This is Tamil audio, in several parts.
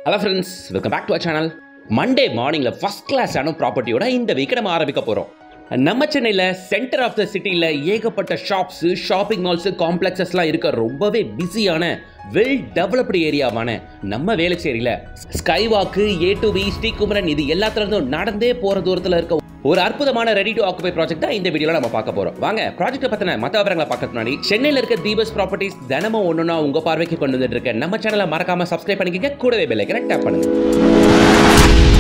hello friends welcome back to a channel Monday மார்னிங்கில் ஃபஸ்ட் கிளாஸான ப்ராப்பர்ட்டியோட இந்த வீக்கை நம்ம ஆரம்பிக்க போகிறோம் நம்ம சென்னையில் சென்டர் ஆஃப் த சிட்டியில் ஏகப்பட்ட ஷாப்ஸு ஷாப்பிங் மால்ஸு காம்ப்ளெக்ஸஸ்லாம் இருக்க ரொம்பவே பிஸியான வெல் டெவலப்டு ஏரியாவான நம்ம வேளச்சேரியில் ஸ்கை வாக்கு ஏ டு பி ஸ்ரீகுமரன் இது எல்லாத்துல இருந்தும் நடந்தே போகிற தூரத்தில் இருக்க ஒரு அற்புதமான ரெடி டு ஆக்குபை ப்ராஜெக்ட் தான் இந்த வீடியோல நம்ம பார்க்க போறோம் வாங்க ப்ராஜெக்ட் பத்தின மத்த விவரங்களை பார்க்க முன்னாடி சென்னையில இருக்க தீபஸ் ப்ராப்பர்ட்டிஸ் தினமும் ஒண்ணுனா உங்க பார்வைக்கு கொண்டு வந்துட்டு இருக்க நம்ம சேனலை மறக்காம சப்ஸ்கிரைப் பண்ணிக்கங்க கூடவே பெல் ஐக்கனை டேப் பண்ணுங்க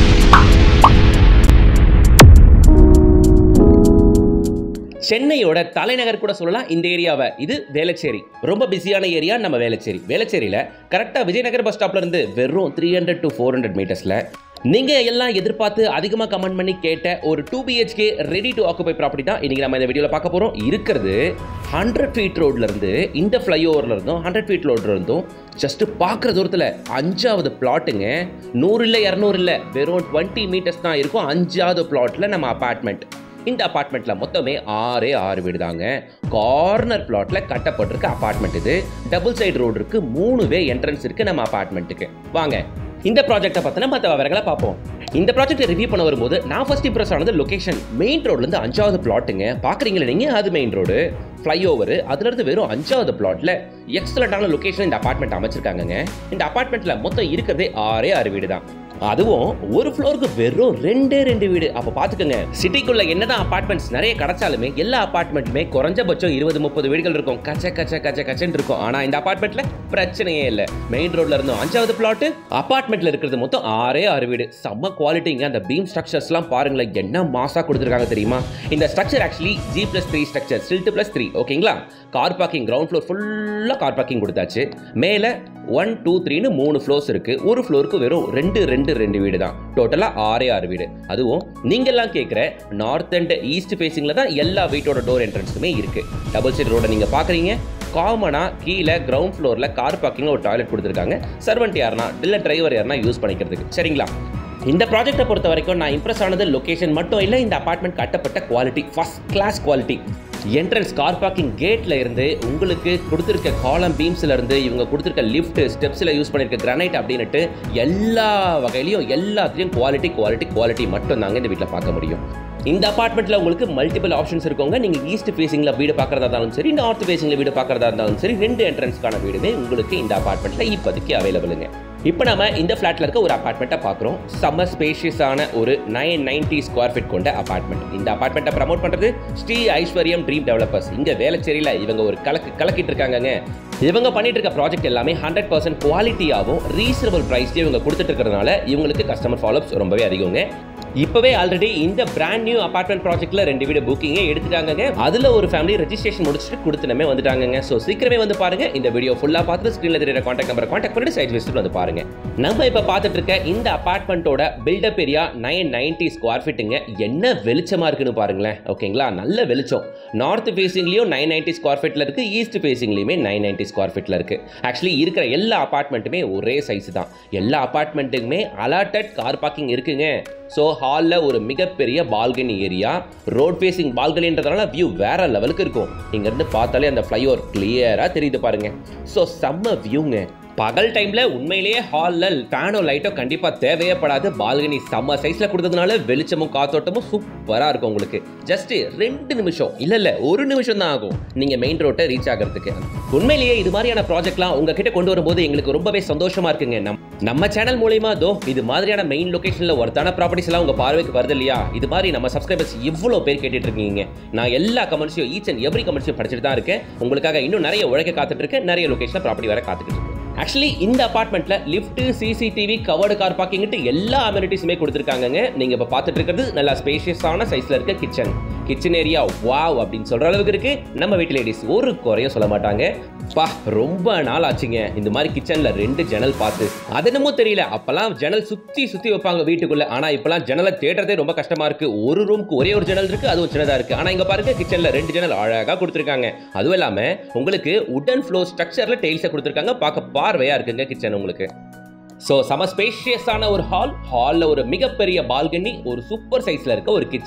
சென்னையோட தலைநகர் கூட சொல்லலாம் இந்த ஏரியாவை இது வேளச்சேரி ரொம்ப பிஸியான ஏரியா நம்ம வேளச்சேரி வேளச்சேரியில் கரெக்டாக விஜயநகர் பஸ் ஸ்டாப்ல இருந்து வெறும் three hundred to four hundred மீட்டர்ஸில் நீங்கள் எல்லாம் எதிர்பார்த்து அதிகமாக கமெண்ட் பண்ணி கேட்ட ஒரு two BHK ready to occupy property தான் இன்றைக்கி நம்ம இந்த வீடியோவில் பார்க்க போகிறோம் இருக்கிறது ஹண்ட்ரட் ஃபீட் ரோட்லேருந்து இந்த ஃப்ளைஓவரில் இருந்தும் ஹண்ட்ரட் ஃபீட் ரோட்ல இருந்தும் ஜஸ்ட் பார்க்குற தூரத்தில் அஞ்சாவது பிளாட்டுங்க நூறு இல்லை இரநூறு இல்லை வெறும் டுவெண்ட்டி மீட்டர்ஸ் தான் இருக்கும் அஞ்சாவது பிளாட்டில் நம்ம அப்பார்ட்மெண்ட் இந்த அபார்ட்மெண்ட்ல மொத்தமே ஆறே ஆறு வீடு தாங்க கார்னர் பிளாட்ல கட்டப்பட்டிருக்க அபார்ட்மெண்ட் இது டபுள் சைடு ரோடு இருக்கு மூணு வே என்ட்ரன்ஸ் இருக்கு நம்ம அபார்ட்மெண்ட்டுக்கு வாங்க இந்த ப்ராஜெக்ட்டை பத்தின மற்ற விவரங்களை பார்ப்போம் இந்த ப்ராஜெக்ட் ரிவ்யூ பண்ண வரும்போது நான் ஃபர்ஸ்ட் இம்ப்ரெஸ் ஆனது லொகேஷன் மெயின் ரோட்லேருந்து அஞ்சாவது பிளாட்டுங்க பார்க்குறீங்களா நீங்கள் அது மெயின் ரோடு ஃப்ளைஓவர் அதுலேருந்து வெறும் அஞ்சாவது பிளாட்ல எக்ஸலண்டான லொகேஷன் இந்த அபார்ட்மெண்ட் அமைச்சிருக்காங்கங்க இந்த அபார்ட்மெண்ட்ல மொத்தம் இருக்கிறதே ஆறே ஆறு வீடு தான் அதுவும் ஒரு ஃப்ளோருக்கு வெறும் ரெண்டே ரெண்டு வீடு அப்போ பார்த்துக்கோங்க சிட்டிக்குள்ள என்னதான் அபார்ட்மெண்ட்ஸ் நிறைய கிடைச்சாலுமே எல்லா அபார்ட்மெண்ட்டுமே குறைஞ்சபட்சம் இருபது முப்பது வீடுகள் இருக்கும் கச்ச கச்ச கச்ச கச்சன்னு இருக்கும் ஆனால் இந்த அபார்ட்மெண்ட்ல பிரச்சனையே இல்லை மெயின் ரோட்ல இருந்தும் அஞ்சாவது பிளாட்டு அபார்ட்மெண்ட்ல இருக்கிறது மொத்தம் ஆறே ஆறு வீடு செம்ம குவாலிட்டிங்க அந்த பீம் ஸ்ட்ரக்சர்ஸ்லாம் பாருங்களேன் என்ன மாசா கொடுத்துருக்காங்க தெரியுமா இந்த structure actually G plus three structure stilt plus three ஓகேங்களா கார் பார்க்கிங் கிரவுண்ட் ஃப்ளோர் ஃபுல்லாக கார் பார்க்கிங் கொடுத்தாச்சு மேலே ஒன் டூ த்ரீன்னு மூணு ஃப்ளோர்ஸ் இருக்கு ஒரு ஃப்ளோருக்கு வெறும் ரெண்டு ரெண்டு ரெண்டு வீடு தான் டோட்டலாக ஆறே ஆறு வீடு அதுவும் நீங்கெல்லாம் கேட்குற நார்த் அண்ட் ஈஸ்ட் ஃபேஸிங்கில் தான் எல்லா வீட்டோட டோர் என்ட்ரன்ஸுமே இருக்கு டபுள் சைடு ரோட நீங்கள் பார்க்குறீங்க காமனாக கீழே கிரவுண்ட் ஃப்ளோரில் கார் பார்க்கிங் ஒரு டாய்லெட் கொடுத்துருக்காங்க சர்வெண்ட் யாருனா இல்லை டிரைவர் யாருனா யூஸ் பண்ணிக்கிறதுக்கு சரிங்களா இந்த ப்ராஜெக்ட்டை பொறுத்த வரைக்கும் நான் இம்ப்ரெஸ் ஆனது லொகேஷன் மட்டும் இல்லை இந்த அபார்ட்மெண்ட் கட்டப்பட்ட quality first class quality entrance car parking கேட்ல இருந்து உங்களுக்கு கொடுத்துருக்க காலம் பீம்ஸ்ல இருந்து இவங்க கொடுத்துருக்க லிஃப்ட் ஸ்டெப்ஸ்ல யூஸ் பண்ணிருக்க கிரானைட் அப்படின்னுட்டு எல்லா வகையிலையும் எல்லாத்துலேயும் குவாலிட்டி குவாலிட்டி குவாலிட்டி மட்டும் தாங்க இந்த வீட்டில் பார்க்க முடியும் இந்த அபார்ட்மெண்ட்ல உங்களுக்கு மல்டிபிள் ஆப்ஷன்ஸ் இருக்கவங்க நீங்க ஈஸ்ட் ஃபேசிங்ல வீடு பார்க்கறதா இருந்தாலும் சரி நார்த் ஃபேசிங்ல வீடு பார்க்கறதா இருந்தாலும் சரி ரெண்டு என்ட்ரன்ஸ்க்கான வீடுமே உங்களுக்கு இந்த அபார்ட்மெண்ட்ல இப்போதைக்கு அவைலபிளுங்க இப்போ நம்ம இந்த ஃப்ளாட்ல இருக்க ஒரு அபார்ட்மெண்ட்டை பார்க்குறோம் செம்ம ஸ்பேஷியஸான ஒரு நைன் நைன்டி ஸ்கொயர் ஃபீட் கொண்ட அபார்ட்மெண்ட் இந்த அபார்ட்மெண்ட்டை ப்ரமோட் பண்றது ஸ்ரீ ஐஸ்வர்யம் ட்ரீம் டெவலப்பர்ஸ் இங்க வேளச்சேரியில இவங்க ஒரு கலக்கு கலக்கிட்டு இருக்காங்கங்க இவங்க பண்ணிட்டு இருக்க ப்ராஜெக்ட் எல்லாமே ஹண்ட்ரட் பர்சன்ட் குவாலிட்டியாகவும் ரீசனபிள் ப்ரைஸ்லேயும் இவங்க கொடுத்துட்டு இருக்கிறதுனால இவங்களுக்கு கஸ்டமர் ஃபாலோப்ஸ் ரொம்பவே அதிகங்க இப்பவே ஆல்ரெடி இந்த பிராண்ட் நியூ அபார்ட்மெண்ட் ப்ராஜெக்ட்ல ரெண்டு வீடு புக்கிங்கே எடுத்துட்டாங்க அதுல ஒரு ஃபேமிலி ரெஜிஸ்ட்ரேஷன் முடிச்சுட்டு கொடுத்துனமே வந்துட்டாங்க ஸோ சீக்கிரமே வந்து பாருங்க இந்த வீடியோ ஃபுல்லா பார்த்துட்டு ஸ்க்ரீன்ல தெரியுற கான்டாக்ட் நம்பரை கான்டாக்ட் பண்ணிட்டு சைட் விசிட் வந்து பாருங்க நம்ம இப்ப பார்த்துட்டு இருக்க இந்த அபார்ட்மெண்ட்டோட built up area nine ninety square ஃபீட்டுங்க என்ன வெளிச்சமா இருக்குன்னு பாருங்களேன் ஓகேங்களா நல்ல வெளிச்சம் நார்த் ஃபேசிங்லயும் நைன் நைன்டி ஸ்கொயர் ஃபீட்ல இருக்கு ஈஸ்ட் ஃபேசிங்லயுமே நைன் நைன்டி ஸ்கொயர் ஃபீட்ல இருக்கு ஆக்சுவலி இருக்கிற எல்லா அபார்ட்மெண்ட்டுமே ஒரே சைஸ் தான் எல்லா அபார்ட்மெண்ட்டுக்குமே அலாட்டட் கார் பார்க்கிங் இருக்குங்க ஸோ ஹாலில் ஒரு மிகப்பெரிய பால்கனி ஏரியா ரோட் ஃபேசிங் பால்கனின்றதுனால வியூ வேற லெவலுக்கு இருக்கும் இங்கேருந்து பார்த்தாலே அந்த ஃப்ளைஓவர் கிளியராக தெரியுது பாருங்க ஸோ செம்ம வியூங்க பகல் டைம்ல உண்மையிலேயே ஹாலில் ஃபேனோ லைட்டோ கண்டிப்பாக தேவையே படாது பால்கனி செம்ம சைஸில் கொடுத்ததுனால வெளிச்சமும் காத்தோட்டமும் சூப்பராக இருக்கும் உங்களுக்கு ஜஸ்ட் ரெண்டு நிமிஷம் இல்லை இல்லை ஒரு நிமிஷம் தான் ஆகும் நீங்கள் மெயின் ரோட்டை ரீச் ஆகிறதுக்கு உண்மையிலேயே இது மாதிரியான ப்ராஜெக்ட்லாம் உங்ககிட்ட கொண்டு வரும்போது எங்களுக்கு ரொம்பவே சந்தோஷமா இருக்குங்க நம் நம்ம சேனல் மூலியமா தோ இது மாதிரியான மெயின் லொகேஷன்ல ஒருத்தான ப்ராப்பர்ட்டிஸ் எல்லாம் உங்க பார்வைக்கு வருது இல்லையா இது மாதிரி நம்ம சப்ஸ்கிரைபர்ஸ் இவ்வளோ பேர் கேட்டுட்டு இருக்கீங்க நான் எல்லா கமெண்ட்ஸையும் ஈச் அண்ட் எவ்ரி கமெண்ட்ஸையும் படிச்சுட்டு தான் இருக்கேன் உங்களுக்காக இன்னும் நிறைய உழைக்க காத்துட்டு இருக்கேன் நிறைய லொகேஷன்ல ப்ராப்பர்ட்டி வர காத்துக்கிட்டு இருக்கேன் ஆக்சுவலி இந்த அபார்ட்மெண்ட்ல லிஃப்ட் சிசிடிவி கவர்டு கார் பார்க்கிங்ட்டு எல்லா அமெனிட்டிஸுமே கொடுத்துருக்காங்கங்க நீங்க இப்ப பார்த்துட்டு இருக்கிறது நல்லா ஸ்பேஷியஸான சைஸ்ல இருக்க கிச்சன் கிச்சன் ஏரியா வாவ் அப்படின்னு சொல்ற அளவுக்கு இருக்கு நம்ம வீட்டு லேடிஸ் ஒரு குறையும் சொல்ல மாட்டாங்க பா ரொம்ப நாள் ஆச்சுங்க இந்த மாதிரி கிச்சன்ல ரெண்டு ஜன்னல் பார்த்து அது என்னமோ தெரியல அப்பெல்லாம் ஜன்னல் சுத்தி சுத்தி வைப்பாங்க வீட்டுக்குள்ள ஆனா இப்பெல்லாம் ஜன்னலை தேடுறதே ரொம்ப கஷ்டமா இருக்கு ஒரு ரூமுக்கு ஒரே ஒரு ஜன்னல் இருக்கு அதுவும் சின்னதா இருக்கு ஆனா இங்க பாருங்க கிச்சன்ல ரெண்டு ஜன்னல் அழகா கொடுத்துருக்காங்க அதுவும் இல்லாம உங்களுக்கு உடன் ஃப்ளோர் ஸ்ட்ரக்சர்ல டெய்ல்ஸை கொடுத்துருக்காங்க பார்க்க பார்வையா இருக்குங்க கிச்சன் உங்களுக்கு ஸோ சம ஸ்பேஷியஸான ஒரு ஹால் ஹாலில் ஒரு மிகப்பெரிய பால்கனி ஒரு சூப்பர் சைஸில் இருக்க ஒரு கிச்சன்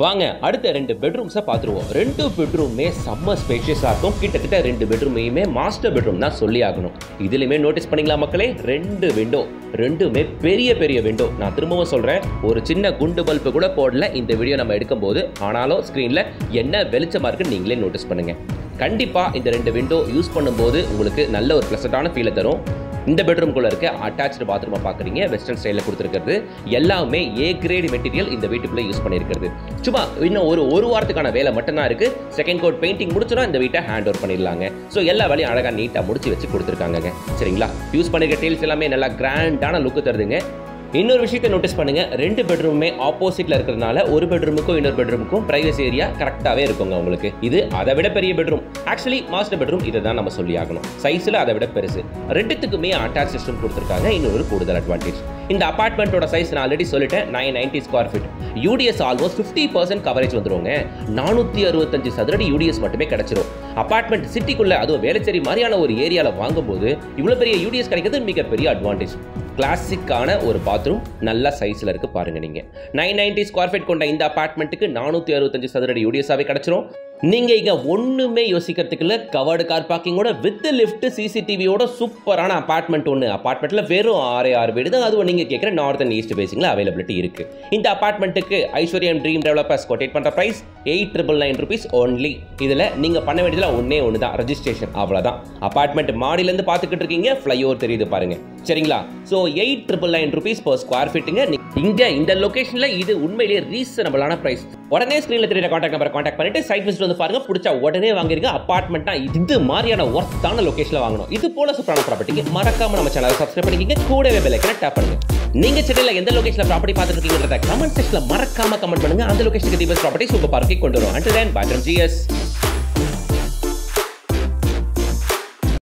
வாங்க அடுத்த ரெண்டு பெட்ரூம்ஸை பார்த்துருவோம் ரெண்டு பெட்ரூமே செம்ம ஸ்பேஷியஸாக இருக்கும் கிட்டத்தட்ட ரெண்டு பெட்ரூமையுமே மாஸ்டர் பெட்ரூம் தான் சொல்லி ஆகணும் இதுலையுமே நோட்டீஸ் பண்ணீங்களா மக்களே ரெண்டு விண்டோ ரெண்டுமே பெரிய பெரிய விண்டோ நான் திரும்பவும் சொல்கிறேன் ஒரு சின்ன குண்டு பல்பு கூட போடல இந்த வீடியோ நம்ம எடுக்கும்போது ஆனாலும் ஸ்க்ரீனில் என்ன வெளிச்சமாக இருக்குன்னு நீங்களே நோட்டீஸ் பண்ணுங்கள் கண்டிப்பாக இந்த ரெண்டு விண்டோ யூஸ் பண்ணும்போது உங்களுக்கு நல்ல ஒரு ப்ளசண்டான ஃபீலை தரும் இந்த பெட்ரூம்குள்ள இருக்க அட்டாச்சு பாத்ரூமை பார்க்குறீங்க வெஸ்டர்ன் ஸ்டைலில் கொடுத்துருக்கிறது எல்லாமே ஏ கிரேட் மெட்டீரியல் இந்த வீட்டுக்குள்ளே யூஸ் பண்ணியிருக்கிறது சும்மா இன்னும் ஒரு ஒரு வாரத்துக்கான வேலை மட்டும்தான் இருக்கு செகண்ட் கோட் பெயிண்டிங் முடிச்சோன்னா இந்த வீட்டை ஹேண்ட் ஓவர் பண்ணிடலாங்க ஸோ எல்லா வேலையும் அழகாக நீட்டாக முடிச்சு வச்சு கொடுத்துருக்காங்க சரிங்களா யூஸ் பண்ணிருக்க டீல்ஸ் எல்லாமே நல்லா கிராண்டான லுக்கு தருதுங்க இன்னொரு விஷயத்தை நோட்டீஸ் பண்ணுங்க ரெண்டு பெட்ரூமே ஆப்போசிட்ல இருக்கிறதுனால ஒரு பெட்ரூமுக்கும் இன்னொரு பெட்ரூமுக்கும் பிரைவசி ஏரியா கரெக்டாகவே இருக்குங்க உங்களுக்கு இது அதை விட பெரிய பெட்ரூம் ஆக்சுவலி மாஸ்டர் பெட்ரூம் இதை தான் நம்ம சொல்லி ஆகணும் சைஸில் அதை விட பெருசு ரெண்டுத்துக்குமே அட்டாச் சிஸ்டம் கொடுத்துருக்காங்க இன்னொரு கூடுதல் அட்வான்டேஜ் இந்த அபார்ட்மெண்ட்டோட சைஸ் நான் ஆல்ரெடி சொல்லிட்டேன் nine ninety square feet UDS almost fifty percent coverage வந்துருவாங்க நானூற்றி அறுபத்தஞ்சு சதுரடி யூடிஎஸ் மட்டுமே கிடைச்சிரும் அபார்ட்மெண்ட் சிட்டிக்குள்ள அதுவும் வேலைச்சேரி மாதிரியான ஒரு ஏரியாவில் வாங்கும்போது இவ்வளோ பெரிய யூடிஎஸ் கிடைக்கிறது மிகப்பெரிய அட்வான்டேஜ் கிளாசிக்கான ஒரு பாத்ரூம் நல்ல சைஸில் இருக்கு பாருங்க நீங்க நைன் நைன்டி ஸ்கொயர் ஃபீட் கொண்ட இந்த அபார்ட்மெண்ட்டுக்கு நானூற்றி அறுபத்தஞ்சு சதுரடி யூடிஎஸாவே கிடைச்சிரும் நீங்க இங்க ஒண்ணுமே யோசிக்கிறதுக்கு இல்ல கவர்டு கார் பார்க்கிங்கோட வித் லிஃப்ட் சிசிடிவியோட சூப்பரான அபார்ட்மெண்ட் ஒன்று அபார்ட்மெண்ட்ல வெறும் ஆறே ஆறு வீடு தான் அதுவும் நீங்க கேட்குற நார்த் அண்ட் ஈஸ்ட் பேசிங்ல அவைலபிலிட்டி இருக்கு இந்த அபார்ட்மெண்ட்டுக்கு ஐஸ்வர்யம் ட்ரீம் டெவலப்பர்ஸ் கொட்டேட் பண்ற price eight triple nine rupees only இதுல நீங்க பண்ண வேண்டியதுல ஒன்னே ஒன்று தான் ரெஜிஸ்ட்ரேஷன் அவ்வளவுதான் அபார்ட்மெண்ட் மாடியிலேருந்து பார்த்துக்கிட்டு இருக்கீங்க ஃப்ளைஓவர் தெரியுது பாருங்க சரிங்களா so eight triple nine rupees per square ஃபீட்டுங்க இங்க இந்த லொகேஷன்ல இது உண்மையிலேயே ரீசனபிளான பிரைஸ் உடனே ஸ்க்ரீன்ல தெரியுற காண்டாக்ட் நம்பரை காண்டாக்ட் பண்ணிட்டு சைட் விசிட் வந்து பாருங்க பிடிச்சா உடனே வாங்கிருங்க அபார்ட்மெண்ட்டா இது மாதிரியான ஒர்த்தான லொகேஷன்ல வாங்கணும் இது போல சூப்பரான ப்ராப்பர்ட்டிக்கு மறக்காம நம்ம சேனலை சப்ஸ்கிரைப் பண்ணிக்கிங்க கூடவே பெல் ஐக்கனை டேப் பண்ணுங்க நீங்க சென்னையில் எந்த லொகேஷன்ல ப்ராப்பர்ட்டி பார்த்துட்டு இருக்கீங்கன்றத கமெண்ட் செக்ஷன்ல மறக்காம கமெண்ட் பண்ணுங்க அந்த லொகேஷனுக்கு தி பெஸ்ட் ப்ராப்பர்ட்டி சூப்பர் பார்க்கி கொண்டு வரும் and then bye from GS